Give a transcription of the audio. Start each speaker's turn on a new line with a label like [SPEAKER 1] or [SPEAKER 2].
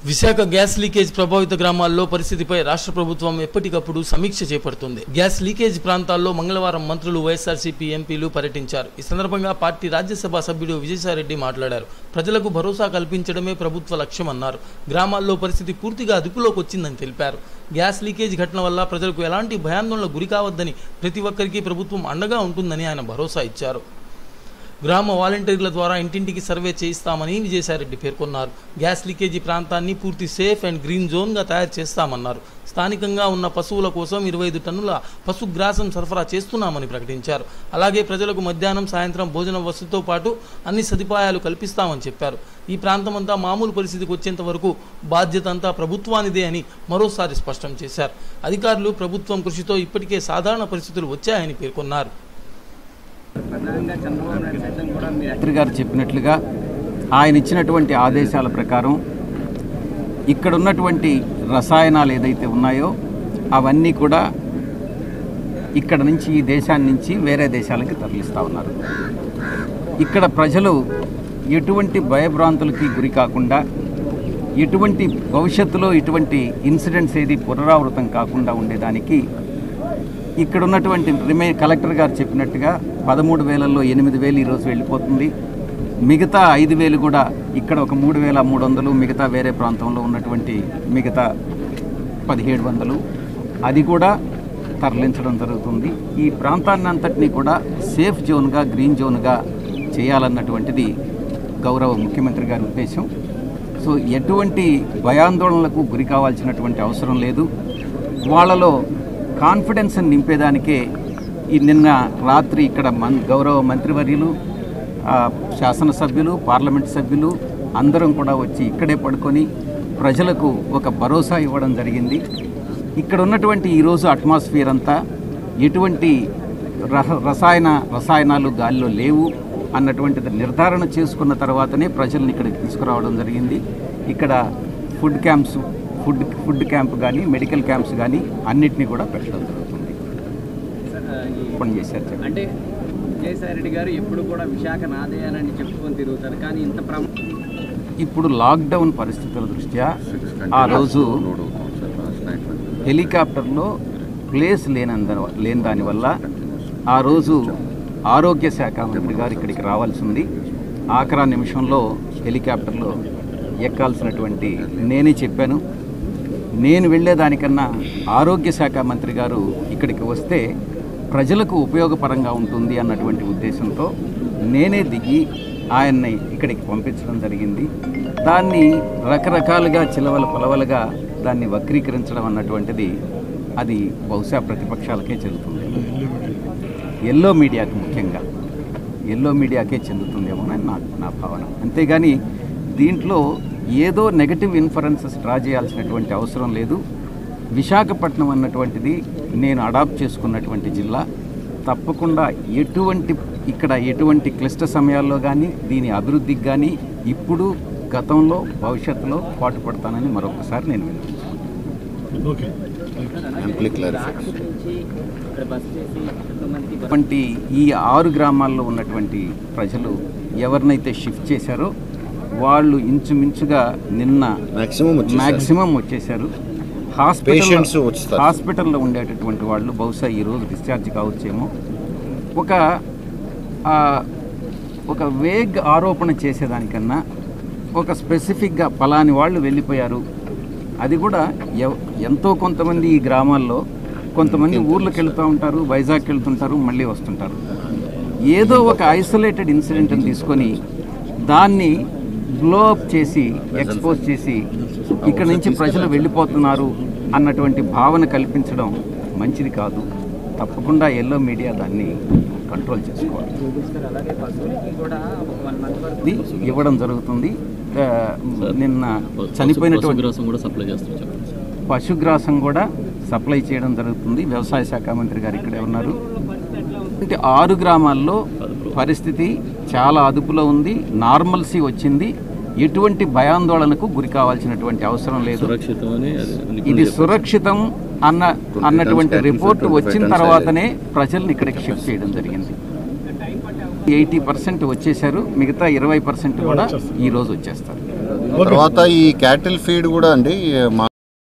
[SPEAKER 1] Visakha gas leakage ప్రభావిత గ్రామాల్లో పరిస్థితిపై రాష్ట్ర ప్రభుత్వం ఎప్పటికప్పుడు సమీక్ష చేపడుతుంది గ్యాస్ లీకేజ్ ప్రాంతాల్లో మంగళవారం మంత్రులు వైఎస్ఆర్సీపీ ఎంపీలు పర్యటించారు ఈ సందర్భంగా పార్టీ రాజ్యసభ సభ్యుడు విజయసాయిరెడ్డి మాట్లాడారు ప్రజలకు భరోసా కల్పించడమే ప్రభుత్వ లక్ష్యమన్నారు గ్రామాల్లో పరిస్థితి పూర్తిగా అదుపులోకి వచ్చిందని తెలిపారు గ్యాస్ లీకేజ్ ఘటన వల్ల ప్రజలకు ఎలాంటి భయాందోళనకు గురి కావద్దని ప్రతి ఒక్కరికి ప్రభుత్వం అండగా ఉంటుందని ఆయన భరోసా ఇచ్చారు గ్రామ వాలంటీర్ల ద్వారా ఇంటింటికి సర్వే చేయిస్తామని విజయసాయిరెడ్డి పేర్కొన్నారు గ్యాస్ లీకేజీ ప్రాంతాన్ని పూర్తి సేఫ్ అండ్ గ్రీన్ జోన్గా తయారు చేస్తామన్నారు స్థానికంగా ఉన్న పశువుల కోసం ఇరవై ఐదు టన్నుల పశుగ్రాసం సరఫరా చేస్తున్నామని ప్రకటించారు అలాగే ప్రజలకు మధ్యాహ్నం సాయంత్రం భోజనం వసతితో పాటు అన్ని సదుపాయాలు కల్పిస్తామని చెప్పారు ఈ ప్రాంతమంతా మామూలు పరిస్థితికి వచ్చేంత వరకు బాధ్యత అంతా ప్రభుత్వానిదే అని మరోసారి స్పష్టం చేశారు అధికారులు ప్రభుత్వం కృషితో ఇప్పటికే సాధారణ పరిస్థితులు వచ్చాయని పేర్కొన్నారు
[SPEAKER 2] ప్రధానంగా చంద్రబాబు నాయుడు సైతం కూడా మీరు
[SPEAKER 3] మంత్రి గారు చెప్పినట్లుగా ఆయన ఇచ్చినటువంటి ఆదేశాల ప్రకారం ఇక్కడ ఉన్నటువంటి రసాయనాలు ఏదైతే ఉన్నాయో అవన్నీ కూడా ఇక్కడ నుంచి ఈ దేశాన్ని నుంచి వేరే దేశాలకి తరలిస్తూ ఉన్నారు ఇక్కడ ప్రజలు ఎటువంటి భయభ్రాంతులకి గురి కాకుండా ఎటువంటి భవిష్యత్తులో ఇటువంటి ఇన్సిడెంట్స్ ఏది పునరావృతం కాకుండా ఉండేదానికి ఇక్కడ ఉన్నటువంటి రిమే కలెక్టర్ గారు చెప్పినట్టుగా పదమూడు వేలల్లో ఎనిమిది వేలు ఈరోజు వెళ్ళిపోతుంది మిగతా ఐదు వేలు కూడా ఇక్కడ ఒక మూడు వేల మూడు వందలు మిగతా వేరే ప్రాంతంలో ఉన్నటువంటి మిగతా పదిహేడు వందలు అది కూడా తరలించడం జరుగుతుంది ఈ ప్రాంతాన్ని అంతటినీ కూడా సేఫ్ జోన్గా గ్రీన్ జోన్గా చేయాలన్నటువంటిది గౌరవ ముఖ్యమంత్రి గారి ఉద్దేశం సో ఎటువంటి భయాందోళనలకు గురి కావాల్సినటువంటి అవసరం లేదు వాళ్ళలో కాన్ఫిడెన్స్ నింపేదానికే ఈ నిన్న రాత్రి ఇక్కడ మన్ గౌరవ మంత్రివర్యులు ఆ, శాసనసభ్యులు పార్లమెంట్ సభ్యులు అందరం కూడా వచ్చి ఇక్కడే పడుకొని ప్రజలకు ఒక భరోసా ఇవ్వడం జరిగింది ఇక్కడ ఉన్నటువంటి ఈరోజు అట్మాస్ఫియర్ అంతా ఎటువంటి రహ రసాయన రసాయనాలు గాలిలో లేవు అన్నటువంటిది నిర్ధారణ చేసుకున్న తర్వాతనే ప్రజల్ని ఇక్కడికి తీసుకురావడం జరిగింది ఇక్కడ food camps food food camp కానీ మెడికల్ క్యాంప్స్ కానీ అన్నిటినీ కూడా పెట్టడం జరుగుతుంది
[SPEAKER 2] సార్, ఈ-
[SPEAKER 3] పని చేశారు చెప్పండి.
[SPEAKER 2] అంటే విజయసాయి రెడ్డి గారు ఎప్పుడు కూడా విశాఖ నాదేయాలని చెప్పుకొని తిరుగుతారు కానీ ఇంత ప్రమ
[SPEAKER 3] ఇప్పుడు లాక్డౌన్ పరిస్థితుల దృష్ట్యా ఆ రోజు హెలికాప్టర్లో ప్లేస్ లేనంద లేని దానివల్ల ఆ రోజు ఆరోగ్య శాఖ మంత్రి గారు ఇక్కడికి రావాల్సి ఉంది ఆఖరా నిమిషంలో హెలికాప్టర్లో ఎక్కాల్సినటువంటి నేనే చెప్పాను నేను వెళ్ళేదానికన్నా ఆరోగ్య శాఖ మంత్రి గారు ఇక్కడికి వస్తే ప్రజలకు ఉపయోగపరంగా ఉంటుంది అన్నటువంటి ఉద్దేశంతో నేనే దిగి ఆయన్ని ఇక్కడికి పంపించడం జరిగింది దాన్ని రకరకాలుగా చిలవల పొలవలుగా దాన్ని వక్రీకరించడం అన్నటువంటిది అది బహుశా ప్రతిపక్షాలకే చెల్లుతుంది ఎల్లో మీడియాకి ముఖ్యంగా ఎల్లో మీడియాకే చెందుతుందేమోనని నా నా భావన అంతేగాని దీంట్లో ఏదో నెగటివ్ ఇన్ఫరెన్సెస్ డ్రా చేయాల్సినటువంటి అవసరం లేదు విశాఖపట్నం అన్నటువంటిది నేను అడాప్ట్ చేసుకున్నటువంటి జిల్లా తప్పకుండా ఎటువంటి ఇక్కడ ఎటువంటి క్లిష్ట సమయాల్లో కానీ దీని అభివృద్ధికి కానీ ఇప్పుడు గతంలో భవిష్యత్తులో పాటుపడతానని మరొకసారి నేను విన్నాను
[SPEAKER 2] నుంచి ఇక్కడ బస్ చేసి ఎంతమందికి బస్
[SPEAKER 3] అటువంటి ఈ ఆరు గ్రామాల్లో ఉన్నటువంటి ప్రజలు ఎవరినైతే షిఫ్ట్ చేశారో వాళ్ళు ఇంచుమించుగా నిన్న
[SPEAKER 4] మాక్సిమం వచ్చేసారు.
[SPEAKER 3] మ్యాక్సిమం వచ్చేసారు
[SPEAKER 4] Patients
[SPEAKER 3] హాస్పిటల్
[SPEAKER 4] వచ్చేస్తారు.
[SPEAKER 3] హాస్పిటల్లో ఉండేటటువంటి వాళ్ళు బహుశా ఈరోజు డిశ్చార్జ్ కావచ్చేమో ఒక ఆ, ఒక వేగ్ ఆరోపణ చేసేదానికన్నా ఒక స్పెసిఫిక్గా పలాని వాళ్ళు వెళ్ళిపోయారు అది కూడా ఎవ- ఎంతో కొంతమంది ఈ గ్రామాల్లో కొంతమంది ఊర్లకు వెళ్తూ ఉంటారు వైజాగ్ వెళ్తుంటారు మళ్ళీ వస్తుంటారు ఏదో ఒక ఐసోలేటెడ్ ఇన్సిడెంట్ని తీసుకొని దాన్ని బ్లో అప్ చేసి ఎక్స్పోజ్ చేసి ఇక్కడ నుంచి ప్రజలు వెళ్ళిపోతున్నారు అన్నటువంటి భావన కల్పించడం మంచిది కాదు తప్పకుండా ఎల్లో మీడియా దాన్ని కంట్రోల్ చేసుకోవాలి
[SPEAKER 2] చూపిస్తారు అలాగే పశువులకి కూడా ఒక వన్ మంత్ వరకు
[SPEAKER 3] ఇది ఇవ్వడం జరుగుతుంది ఆ, నిన్న చనిపోయినటువంటి
[SPEAKER 5] పశుగ్రాసం కూడా సప్లై చేస్తాం చెప్పండి సార్.
[SPEAKER 3] పశుగ్రాసం కూడా సప్లై చేయడం జరుగుతుంది వ్యవసాయ శాఖ మంత్రి గారు ఇక్కడే ఉన్నారు అంటే ఆరు గ్రామాల్లో పరిస్థితి చాలా అదుపులో ఉంది నార్మల్సీ వచ్చింది ఎటువంటి భయాందోళనకు గురి కావాల్సినటువంటి అవసరం లేదు
[SPEAKER 5] సురక్షితమని అది నిపుణులు
[SPEAKER 3] ఇది
[SPEAKER 5] చెప్పారు.
[SPEAKER 3] సురక్షితం అన్న అన్నటువంటి రిపోర్ట్ వచ్చిన తర్వాతనే ప్రజల్ని ఇక్కడికి షిఫ్ట్ చేయడం జరిగింది ఎయిటీ పర్సెంట్ వచ్చేసారు మిగతా ఇరవై పర్సెంట్ కూడా ఈ రోజు వచ్చేస్తారు
[SPEAKER 4] తర్వాత ఈ క్యాటిల్ ఫీడ్ కూడా అండి మా